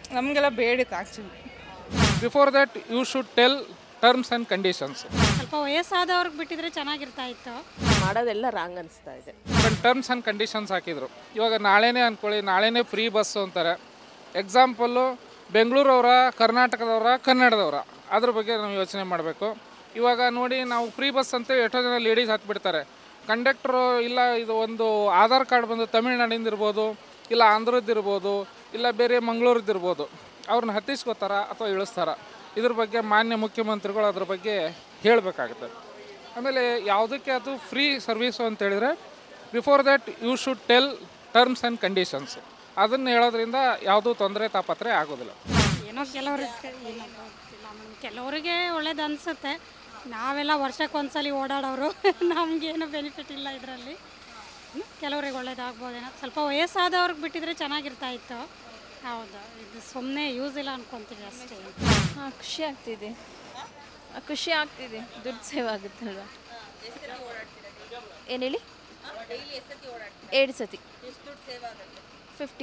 ನಮಗೆಲ್ಲ ಬೇಡಿತ್ತು actually before that you should tell terms and conditions ಸ್ವಲ್ಪ ವಯಸ್ಸಾದವ್ರಿಗೆ ಬಿಟ್ಟಿದ್ರೆ ಚೆನ್ನಾಗಿರ್ತಾ ಇತ್ತು ಮಾಡೋದೆಲ್ಲ ರಾಂಗ್ ಅನಿಸ್ತಾ ಇದೆ ಟರ್ಮ್ಸ್ ಆ್ಯಂಡ್ ಕಂಡೀಷನ್ಸ್ ಹಾಕಿದ್ರು ಇವಾಗ ನಾಳೆನೇ ಅಂದ್ಕೊಳ್ಳಿ ನಾಳೆನೇ ಫ್ರೀ ಬಸ್ಸು ಅಂತಾರೆ ಎಕ್ಸಾಂಪಲ್ಲು ಬೆಂಗಳೂರವರ ಕರ್ನಾಟಕದವರ ಕನ್ನಡದವರ ಅದ್ರ ಬಗ್ಗೆ ನಾವು ಯೋಚನೆ ಮಾಡಬೇಕು ಇವಾಗ ನೋಡಿ ನಾವು ಫ್ರೀ ಬಸ್ ಅಂತ ಎಷ್ಟೋ ಜನ ಲೇಡೀಸ್ ಹತ್ಬಿಡ್ತಾರೆ ಕಂಡಕ್ಟ್ರು ಇಲ್ಲ ಇದು ಒಂದು ಆಧಾರ್ ಕಾರ್ಡ್ ಬಂದು ತಮಿಳ್ನಾಡಿಂದ ಇರ್ಬೋದು ಇಲ್ಲ ಆಂಧ್ರದ್ದಿರ್ಬೋದು ಇಲ್ಲ ಬೇರೆ ಮಂಗಳೂರದ್ದಿರ್ಬೋದು ಅವ್ರನ್ನ ಹತ್ತಿಸ್ಕೋತಾರ ಅಥವಾ ಇಳಿಸ್ತಾರ ಇದ್ರ ಬಗ್ಗೆ ಮಾನ್ಯ ಮುಖ್ಯಮಂತ್ರಿಗಳು ಅದ್ರ ಬಗ್ಗೆ ಹೇಳಬೇಕಾಗುತ್ತೆ ಆಮೇಲೆ ಯಾವುದಕ್ಕೆ ಅದು ಫ್ರೀ ಸರ್ವೀಸು ಅಂತ ಹೇಳಿದರೆ before that you should tell terms and conditions ಅದನ್ನು ಹೇಳೋದ್ರಿಂದ ಯಾವುದೂ ತೊಂದರೆ ತಾಪತ್ರೆ ಆಗೋದಿಲ್ಲ ಏನೋ ಕೆಲವ್ರಿಗೆ ಏನೋ ಗೊತ್ತಿಲ್ಲ ಮೇಡಮ್ ಕೆಲವರಿಗೆ ಒಳ್ಳೇದು ಅನಿಸುತ್ತೆ ನಾವೆಲ್ಲ ವರ್ಷಕ್ಕೊಂದ್ಸಲಿ ಓಡಾಡೋರು ನಮಗೇನು ಬೆನಿಫಿಟ್ ಇಲ್ಲ ಇದರಲ್ಲಿ ಕೆಲವ್ರಿಗೆ ಒಳ್ಳೇದಾಗ್ಬೋದೇನೋ ಸ್ವಲ್ಪ ವಯಸ್ಸಾದವ್ರಿಗೆ ಬಿಟ್ಟಿದ್ರೆ ಚೆನ್ನಾಗಿರ್ತಾ ಇತ್ತು ಹೌದು ಇದು ಸುಮ್ಮನೆ ಯೂಸ್ ಇಲ್ಲ ಅನ್ಕೊತೀವಿ ಅಷ್ಟೇ ಹಾಂ ಖುಷಿ ಆಗ್ತಿದೆ ಆ, ಖುಷಿ ಆಗ್ತಿದೆ ದುಡ್ಡು ಸೇವ್ ಆಗುತ್ತಲ್ವ ಏನು ಹೇಳಿ ಎರಡು ಸತಿ ಫಿಫ್ಟಿ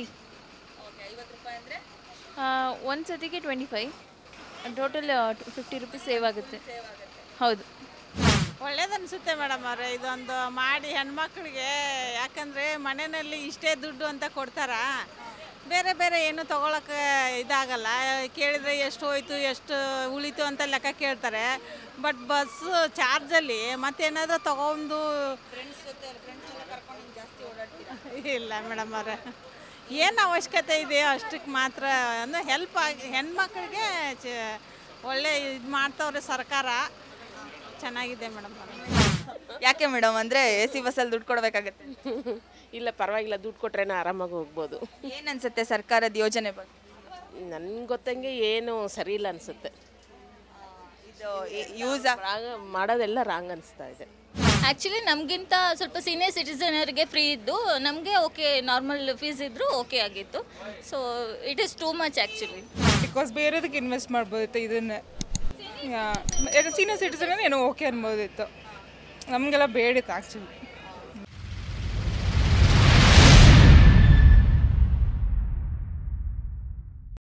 ಒಂದು ಸತಿಗೆ twenty five total fifty rupees save ಆಗುತ್ತೆ ಹೌದು ಒಳ್ಳೇದನ್ಸುತ್ತೆ ಮೇಡಮ್ ಅವರೇ ಇದೊಂದು ಮಾಡಿ ಹೆಣ್ಮಕ್ಳಿಗೆ ಯಾಕಂದರೆ ಮನೆಯಲ್ಲಿ ಇಷ್ಟೇ ದುಡ್ಡು ಅಂತ ಕೊಡ್ತಾರ ಬೇರೆ ಬೇರೆ ಏನು ತೊಗೊಳಕ್ಕೆ ಇದಾಗಲ್ಲ ಕೇಳಿದರೆ ಎಷ್ಟು ಹೋಯ್ತು ಎಷ್ಟು ಉಳಿತು ಅಂತ ಲೆಕ್ಕ ಕೇಳ್ತಾರೆ ಬಟ್ ಬಸ್ ಚಾರ್ಜಲ್ಲಿ ಮತ್ತೇನಾದರೂ ತಗೊಂಡು ಇಲ್ಲ ಮೇಡಮ್ ಅವರೇ ಏನು ಅವಶ್ಯಕತೆ ಇದೆ ಅಷ್ಟಕ್ಕೆ ಮಾತ್ರ ಅಂದರೆ ಹೆಲ್ಪ್ ಆಗಿ ಹೆಣ್ಮಕ್ಳಿಗೆ ಚ- ಒಳ್ಳೆ ಇದು ಮಾಡ್ತವ್ರೆ ಸರ್ಕಾರ ಚೆನ್ನಾಗಿದೆ ಮೇಡಮ್ ಯಾಕೆ ಮೇಡಮ್ ಅಂದರೆ ಎ ಸಿ ಬಸ್ಸಲ್ಲಿ ದುಡ್ಡು ಕೊಡಬೇಕಾಗತ್ತೆ ಇಲ್ಲ ಪರವಾಗಿಲ್ಲ ದುಡ್ಡು ಕೊಟ್ರೇನೆ ಆರಾಮಾಗಿ ಹೋಗ್ಬೋದು ಏನು ಅನ್ಸುತ್ತೆ ಸರ್ಕಾರದ ಯೋಜನೆ ಬಗ್ಗೆ ನನ್ಗೆ ಗೊತ್ತಂಗೆ ಏನು ಸರಿ ಇಲ್ಲ ಅನಿಸುತ್ತೆ ಇದು ಯೂಸ್ ರಾಂಗ್ ಮಾಡೋದೆಲ್ಲ ರಾಂಗ್ ಅನಿಸ್ತಾ ಇದೆ ಆ್ಯಕ್ಚುಲಿ ನಮಗಿಂತ ಸ್ವಲ್ಪ ಸೀನಿಯರ್ ಸಿಟಿಸನರಿಗೆ ಫ್ರೀ ಇದ್ದು ನಮಗೆ ಓಕೆ ನಾರ್ಮಲ್ ಫೀಸ್ ಇದ್ದರೂ ಓಕೆ ಆಗಿತ್ತು so it is too much actually because ಬೇರೆದಕ್ಕೆ ಇನ್ವೆಸ್ಟ್ ಮಾಡ್ಬೋದಿತ್ತು ಇದನ್ನೇ ಸೀನಿಯರ್ ಸಿಟಿಸನ್ ಏನೋ ಓಕೆ ಅನ್ಬೋದಿತ್ತು ನಮಗೆಲ್ಲ ಬೇಡಿತ್ತು ಆ್ಯಕ್ಚುಲಿ